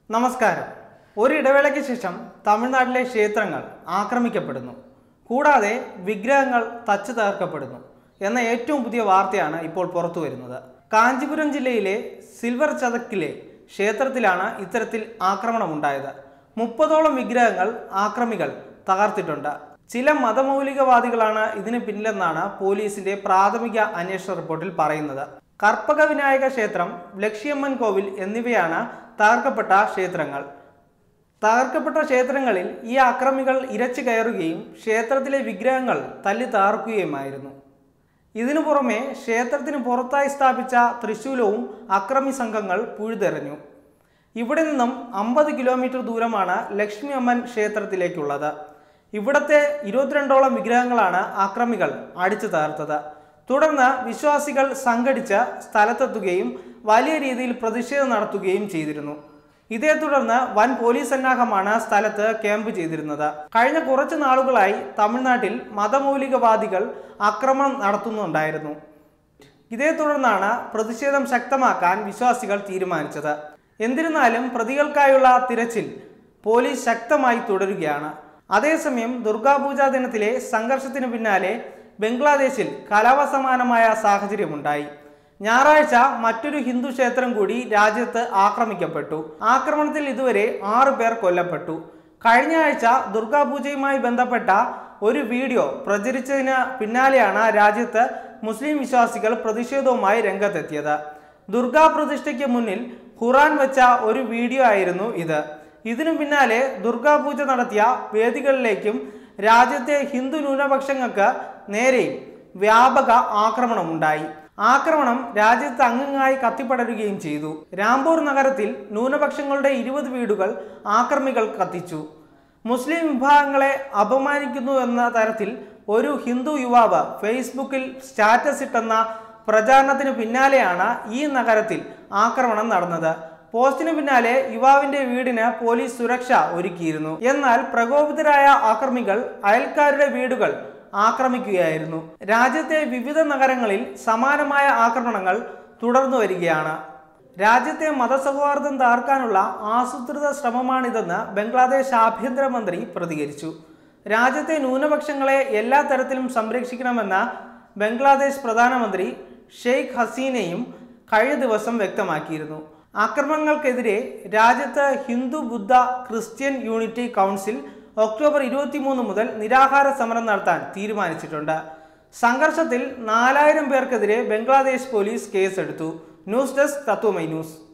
നമസ്കാരം ഒരു ഇടവേളയ്ക്ക് ശേഷം തമിഴ്നാട്ടിലെ ക്ഷേത്രങ്ങൾ ആക്രമിക്കപ്പെടുന്നു കൂടാതെ വിഗ്രഹങ്ങൾ തച്ചു തകർക്കപ്പെടുന്നു എന്ന ഏറ്റവും പുതിയ വാർത്തയാണ് ഇപ്പോൾ പുറത്തു വരുന്നത് കാഞ്ചീപുരം ജില്ലയിലെ സിൽവർ ചതക്കിലെ ക്ഷേത്രത്തിലാണ് ഇത്തരത്തിൽ ആക്രമണമുണ്ടായത് മുപ്പതോളം വിഗ്രഹങ്ങൾ ആക്രമികൾ തകർത്തിട്ടുണ്ട് ചില മതമൗലികവാദികളാണ് ഇതിന് പിന്നിലെന്നാണ് പോലീസിന്റെ പ്രാഥമിക അന്വേഷണ റിപ്പോർട്ടിൽ പറയുന്നത് കർപ്പക വിനായക ക്ഷേത്രം ലക്ഷ്യമ്മൻ കോവിൽ എന്നിവയാണ് തകർക്കപ്പെട്ട ക്ഷേത്രങ്ങൾ തകർക്കപ്പെട്ട ക്ഷേത്രങ്ങളിൽ ഈ ആക്രമികൾ ഇരച്ചു കയറുകയും ക്ഷേത്രത്തിലെ വിഗ്രഹങ്ങൾ തല്ലി തകർക്കുകയുമായിരുന്നു ഇതിനു പുറമെ ക്ഷേത്രത്തിന് പുറത്തായി സ്ഥാപിച്ച തൃശൂലവും അക്രമി സംഘങ്ങൾ പുഴുതെറിഞ്ഞു ഇവിടെ നിന്നും അമ്പത് കിലോമീറ്റർ ദൂരമാണ് ലക്ഷ്മി അമ്മൻ ക്ഷേത്രത്തിലേക്കുള്ളത് ഇവിടത്തെ ഇരുപത്തിരണ്ടോളം വിഗ്രഹങ്ങളാണ് ആക്രമികൾ അടിച്ചു തകർത്തത് തുടർന്ന് വിശ്വാസികൾ സംഘടിച്ച് സ്ഥലത്തെത്തുകയും വലിയ രീതിയിൽ പ്രതിഷേധം നടത്തുകയും ചെയ്തിരുന്നു ഇതേ തുടർന്ന് വൻ പോലീസ് സന്നാഹമാണ് സ്ഥലത്ത് ക്യാമ്പ് ചെയ്തിരുന്നത് കഴിഞ്ഞ കുറച്ച് നാളുകളായി തമിഴ്നാട്ടിൽ മതമൗലികവാദികൾ ആക്രമണം നടത്തുന്നുണ്ടായിരുന്നു ഇതേ തുടർന്നാണ് പ്രതിഷേധം ശക്തമാക്കാൻ വിശ്വാസികൾ തീരുമാനിച്ചത് എന്നിരുന്നാലും പ്രതികൾക്കായുള്ള തിരച്ചിൽ പോലീസ് ശക്തമായി തുടരുകയാണ് അതേസമയം ദുർഗാപൂജാ ദിനത്തിലെ സംഘർഷത്തിന് പിന്നാലെ ബംഗ്ലാദേശിൽ കലാപസമാനമായ സാഹചര്യമുണ്ടായി ഞായറാഴ്ച മറ്റൊരു ഹിന്ദു ക്ഷേത്രം കൂടി രാജ്യത്ത് ആക്രമിക്കപ്പെട്ടു ആക്രമണത്തിൽ ഇതുവരെ ആറു പേർ കൊല്ലപ്പെട്ടു കഴിഞ്ഞ ആഴ്ച ദുർഗാപൂജയുമായി ബന്ധപ്പെട്ട ഒരു വീഡിയോ പ്രചരിച്ചതിന് പിന്നാലെയാണ് രാജ്യത്ത് മുസ്ലിം വിശ്വാസികൾ പ്രതിഷേധവുമായി രംഗത്തെത്തിയത് ദുർഗാ പ്രതിഷ്ഠയ്ക്ക് മുന്നിൽ ഖുറാൻ വെച്ച ഒരു വീഡിയോ ആയിരുന്നു ഇത് ഇതിനു പിന്നാലെ ദുർഗാപൂജ നടത്തിയ വേദികളിലേക്കും രാജ്യത്തെ ഹിന്ദു ന്യൂനപക്ഷങ്ങൾക്ക് നേരെയും വ്യാപക ആക്രമണമുണ്ടായി ആക്രമണം രാജ്യത്ത് അംഗങ്ങായി കത്തിപ്പടരുകയും ചെയ്തു രാംപൂർ നഗരത്തിൽ ന്യൂനപക്ഷങ്ങളുടെ ഇരുപത് വീടുകൾ ആക്രമികൾ കത്തിച്ചു മുസ്ലിം വിഭാഗങ്ങളെ അപമാനിക്കുന്നു എന്ന തരത്തിൽ ഒരു ഹിന്ദു യുവാവ് ഫേസ്ബുക്കിൽ സ്റ്റാറ്റസ് ഇട്ടെന്ന പ്രചാരണത്തിന് പിന്നാലെയാണ് ഈ നഗരത്തിൽ ആക്രമണം നടന്നത് പോസ്റ്റിന് പിന്നാലെ യുവാവിന്റെ വീടിന് പോലീസ് സുരക്ഷ ഒരുക്കിയിരുന്നു എന്നാൽ പ്രകോപിതരായ ആക്രമികൾ അയൽക്കാരുടെ വീടുകൾ ആക്രമിക്കുകയായിരുന്നു രാജ്യത്തെ വിവിധ നഗരങ്ങളിൽ സമാനമായ ആക്രമണങ്ങൾ തുടർന്നു വരികയാണ് രാജ്യത്തെ മതസൗഹാർദ്ദം തകർക്കാനുള്ള ആസൂത്രിത ശ്രമമാണിതെന്ന് ബംഗ്ലാദേശ് ആഭ്യന്തരമന്ത്രി പ്രതികരിച്ചു രാജ്യത്തെ ന്യൂനപക്ഷങ്ങളെ എല്ലാ തരത്തിലും സംരക്ഷിക്കണമെന്ന ബംഗ്ലാദേശ് പ്രധാനമന്ത്രി ഷെയ്ഖ് ഹസീനയും കഴിഞ്ഞ ദിവസം വ്യക്തമാക്കിയിരുന്നു ആക്രമണങ്ങൾക്കെതിരെ രാജ്യത്ത് Hindu Buddha Christian unity council October ഇരുപത്തിമൂന്ന് മുതൽ നിരാഹാര സമരം നടത്താൻ തീരുമാനിച്ചിട്ടുണ്ട് സംഘർഷത്തിൽ നാലായിരം പേർക്കെതിരെ ബംഗ്ലാദേശ് പോലീസ് കേസെടുത്തു ന്യൂസ് ഡെസ്ക് തത്വമൈ ന്യൂസ്